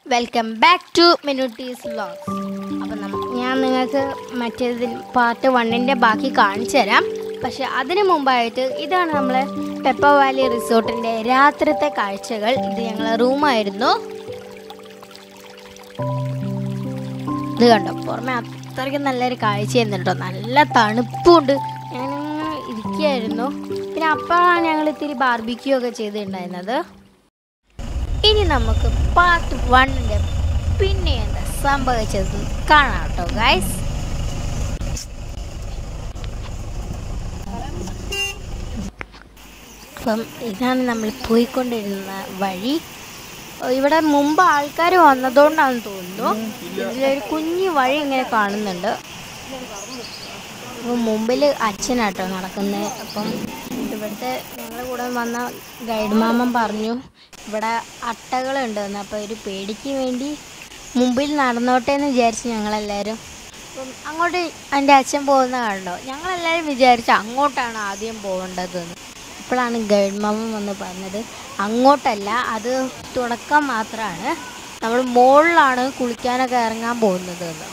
welcome back to മിനുട്ടീസ് vlogs അപ്പം നമ്മ ഞാൻ നിങ്ങൾക്ക് മറ്റേതിൽ പാർട്ട് വണ്ണിൻ്റെ ബാക്കി കാണിച്ചു തരാം പക്ഷെ അതിനു മുമ്പായിട്ട് ഇതാണ് നമ്മളെ പെപ്പ വാലി റിസോർട്ടിൻ്റെ രാത്രിത്തെ കാഴ്ചകൾ ഇത് ഞങ്ങളെ റൂമായിരുന്നു ഇത് കണ്ടോ പുറമെ അത്രയ്ക്ക് നല്ലൊരു കാഴ്ചയായിരുന്നു കേട്ടോ നല്ല തണുപ്പുണ്ട് ഞാനിങ്ങനെ ഇരിക്കുകയായിരുന്നു പിന്നെ അപ്പോഴാണ് ഞങ്ങൾ ഇത്തിരി ബാർബിക്യൂ ഒക്കെ ചെയ്തിട്ടുണ്ടായിരുന്നത് ഇനി നമുക്ക് പാർട്ട് വണ്ണിൻ്റെ പിന്നെ എന്താ സംഭവിച്ചത് കാണാം കേട്ടോ ഗൈസ് അപ്പം ഇതാണ് നമ്മൾ പോയിക്കൊണ്ടിരുന്ന വഴി ഓ, ഇവിടെ മുമ്പ് ആൾക്കാർ വന്നതുകൊണ്ടാണെന്ന് തോന്നുന്നു ഇതിലൊരു കുഞ്ഞു വഴി ഇങ്ങനെ കാണുന്നുണ്ട് അപ്പം മുമ്പിൽ അച്ഛനാട്ടോ നടക്കുന്നത് അപ്പം ഇവിടുത്തെ ഞങ്ങളുടെ കൂടെ വന്ന ഗൈഡ് മാമൻ പറഞ്ഞു ഇവിടെ അട്ടകളുണ്ടെന്ന് അപ്പോൾ ഒരു പേടിക്ക് വേണ്ടി മുമ്പിൽ നടന്നോട്ടെ എന്ന് വിചാരിച്ചു ഞങ്ങളെല്ലാവരും അപ്പം അങ്ങോട്ട് എൻ്റെ അച്ഛൻ പോകുന്ന കണ്ടോ ഞങ്ങളെല്ലാവരും വിചാരിച്ചു അങ്ങോട്ടാണ് ആദ്യം പോകേണ്ടതെന്ന് അപ്പോഴാണ് ഗൈഡ് മാമൻ വന്ന് പറഞ്ഞത് അങ്ങോട്ടല്ല അത് തുടക്കം മാത്രമാണ് നമ്മൾ മുകളിലാണ് കുളിക്കാനൊക്കെ ഇറങ്ങാൻ പോകുന്നത് എന്ന്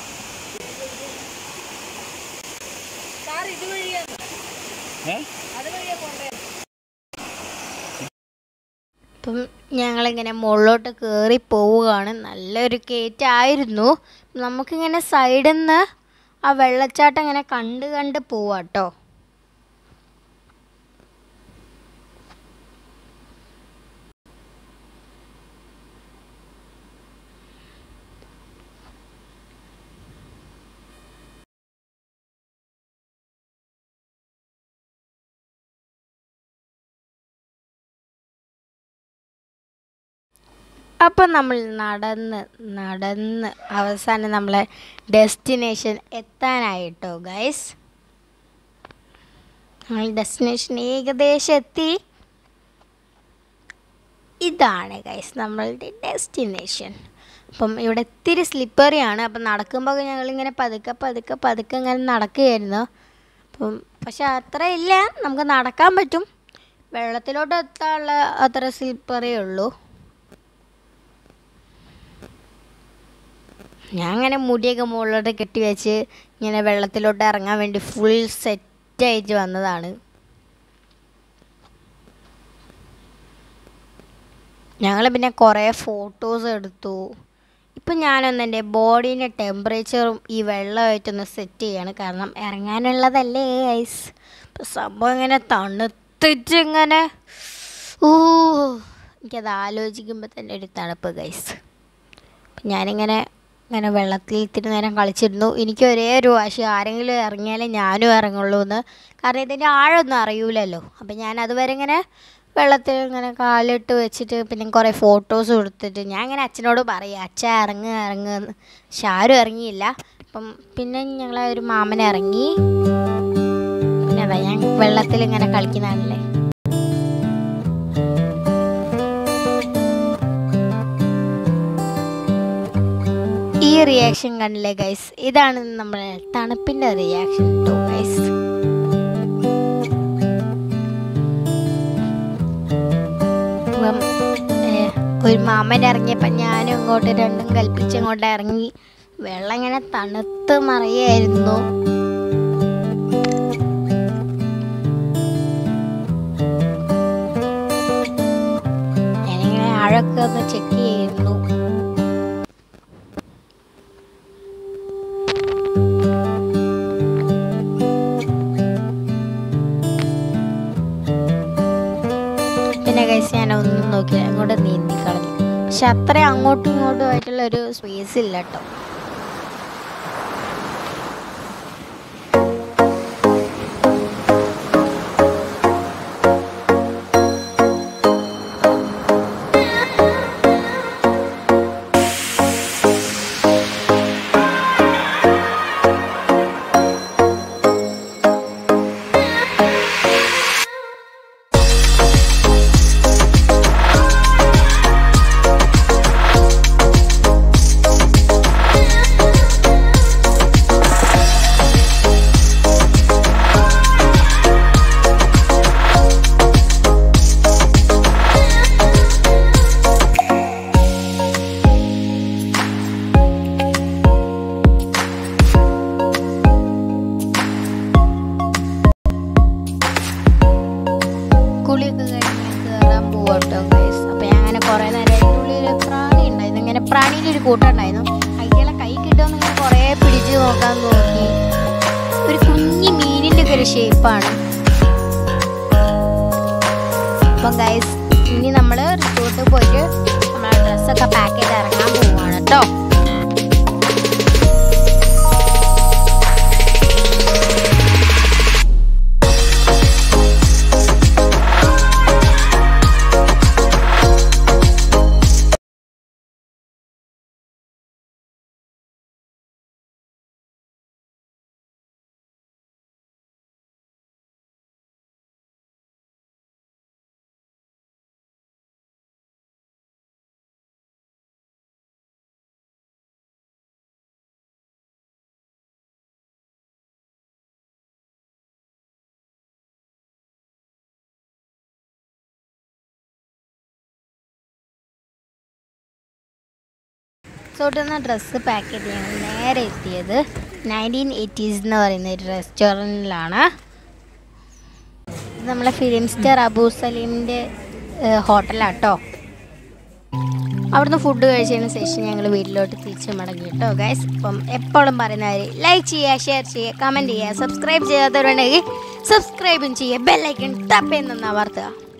അപ്പം ഞങ്ങളിങ്ങനെ മുകളിലോട്ട് കയറി പോവുകയാണ് നല്ലൊരു കയറ്റായിരുന്നു നമുക്കിങ്ങനെ സൈഡിൽ നിന്ന് ആ വെള്ളച്ചാട്ടം ഇങ്ങനെ കണ്ട് കണ്ട് പോവാട്ടോ അപ്പം നമ്മൾ നടന്ന് നടന്ന് അവസാനം നമ്മളെ ഡെസ്റ്റിനേഷൻ എത്താനായിട്ടോ ഗൈസ് നമ്മൾ ഡെസ്റ്റിനേഷൻ ഏകദേശം എത്തി ഇതാണ് ഗൈസ് നമ്മളുടെ ഡെസ്റ്റിനേഷൻ അപ്പം ഇവിടെ ഇത്തിരി സ്ലിപ്പറിയാണ് അപ്പം നടക്കുമ്പോൾ ഞങ്ങളിങ്ങനെ പതുക്കെ പതുക്കെ പതുക്കെ ഇങ്ങനെ നടക്കുകയായിരുന്നു അപ്പം പക്ഷെ അത്ര ഇല്ല നമുക്ക് നടക്കാൻ പറ്റും വെള്ളത്തിലോട്ട് എത്താനുള്ള അത്ര സ്ലിപ്പറേ ഉള്ളൂ ഞാൻ അങ്ങനെ മുടിയൊക്കെ മുകളിലോട്ട് കെട്ടി വെച്ച് ഇങ്ങനെ വെള്ളത്തിലോട്ട് ഇറങ്ങാൻ വേണ്ടി ഫുൾ സെറ്റായിട്ട് വന്നതാണ് ഞങ്ങൾ പിന്നെ കുറേ ഫോട്ടോസ് എടുത്തു ഇപ്പം ഞാനൊന്ന് എൻ്റെ ബോഡീൻ്റെ ടെമ്പറേച്ചറും ഈ വെള്ളമായിട്ടൊന്ന് സെറ്റ് ചെയ്യാണ് കാരണം ഇറങ്ങാനുള്ളതല്ലേ ഐസ് ഇപ്പം സംഭവം ഇങ്ങനെ തണുത്തിട്ട് ഇങ്ങനെ ഓ എനിക്കത് ആലോചിക്കുമ്പോൾ തന്നെ ഒരു തണുപ്പ് ഗൈസ് ഞാനിങ്ങനെ ഇങ്ങനെ വെള്ളത്തിൽ ഇത്തിരി നേരം കളിച്ചിരുന്നു എനിക്ക് ഒരേ ഒരു വാശി ആരെങ്കിലും ഇറങ്ങിയാലേ ഞാനും ഇറങ്ങുള്ളൂ എന്ന് കാരണം ഇതിൻ്റെ ആഴമൊന്നും അറിയൂലല്ലോ അപ്പം ഞാൻ അതുവരെ ഇങ്ങനെ വെള്ളത്തിൽ ഇങ്ങനെ കാലിട്ട് വെച്ചിട്ട് പിന്നെ കുറേ ഫോട്ടോസ് കൊടുത്തിട്ട് ഞാൻ ഇങ്ങനെ അച്ഛനോട് പറയും അച്ഛൻ ഇറങ്ങുക ഇറങ്ങുക എന്ന് പക്ഷെ ആരും ഇറങ്ങിയില്ല അപ്പം പിന്നെ ഞങ്ങളെ ഒരു മാമൻ ഇറങ്ങി പിന്നെ അതാ ഞാൻ വെള്ളത്തിൽ ഇങ്ങനെ കളിക്കുന്നതാണല്ലേ ഈ റിയാക്ഷൻ കണ്ടില്ലേ ഗൈസ് ഇതാണ് നമ്മുടെ തണുപ്പിന്റെ റിയാക്ഷൻ കേട്ടോ ഗൈസ് അപ്പം ഏ, ഒരു മാമൻ ഇറങ്ങിയപ്പോൾ ഞാനും ഇങ്ങോട്ട് രണ്ടും കൽപ്പിച്ച് ഇങ്ങോട്ട് ഇറങ്ങി വെള്ളം ഇങ്ങനെ തണുത്ത് മറിയായിരുന്നു ഞാനിങ്ങനെ ആഴൊക്കെ ഒന്ന് ചെക്ക് ചെയ്യുന്നു പിന്നെ കഴിച്ച് ഞാൻ ഒന്നും നോക്കില്ല അങ്ങോട്ട് നീന്തി കളഞ്ഞു പക്ഷെ അത്ര അങ്ങോട്ടും ഇങ്ങോട്ടും ആയിട്ടുള്ള ഒരു സ്പേസ് ഇല്ല കേട്ടോ കൂട്ടുണ്ടായിരുന്നു അയ്യാളെ കൈ കിട്ടുമെന്ന് ഇങ്ങനെ കുറേ പിടിച്ച് നോക്കാൻ നോക്കി ഒരു കുഞ്ഞി മീനിൻ്റെ ഒക്കെ ഒരു ഷേപ്പാണ് അപ്പം ഗൈസ് ഇനി നമ്മൾ റിസോർട്ടിൽ പോയിട്ട് നമ്മളെ ഡ്രസ്സൊക്കെ പാക്ക് ചെയ്ത് ഇറങ്ങാൻ പോവുകയാണ് കേട്ടോ റിസോർട്ടിൽ നിന്ന് ഡ്രസ്സ് പാക്ക് ചെയ്ത് ഞങ്ങൾ നേരെ എത്തിയത് നയൻറ്റീൻ എയ്റ്റീസ് എന്ന് പറയുന്ന ഒരു റെസ്റ്റോറൻറ്റിലാണ് ഇത് നമ്മളെ ഫിലിം സ്റ്റാർ അബൂ സലീമിൻ്റെ ഹോട്ടലാട്ടോ അവിടുന്ന് ഫുഡ് കഴിച്ചതിന് ശേഷം ഞങ്ങൾ വീട്ടിലോട്ട് തിരിച്ചു മടങ്ങി കേട്ടോ ഗൈസ് അപ്പം എപ്പോഴും പറയുന്നവർ ലൈക്ക് ചെയ്യുക ഷെയർ ചെയ്യുക കമൻറ്റ് ചെയ്യുക സബ്സ്ക്രൈബ് ചെയ്യാത്തവരുണ്ടെങ്കിൽ സബ്സ്ക്രൈബും ചെയ്യുക ബെല്ലൈക്കൺ ടപ്പ് എന്നൊന്ന് അമർത്തുക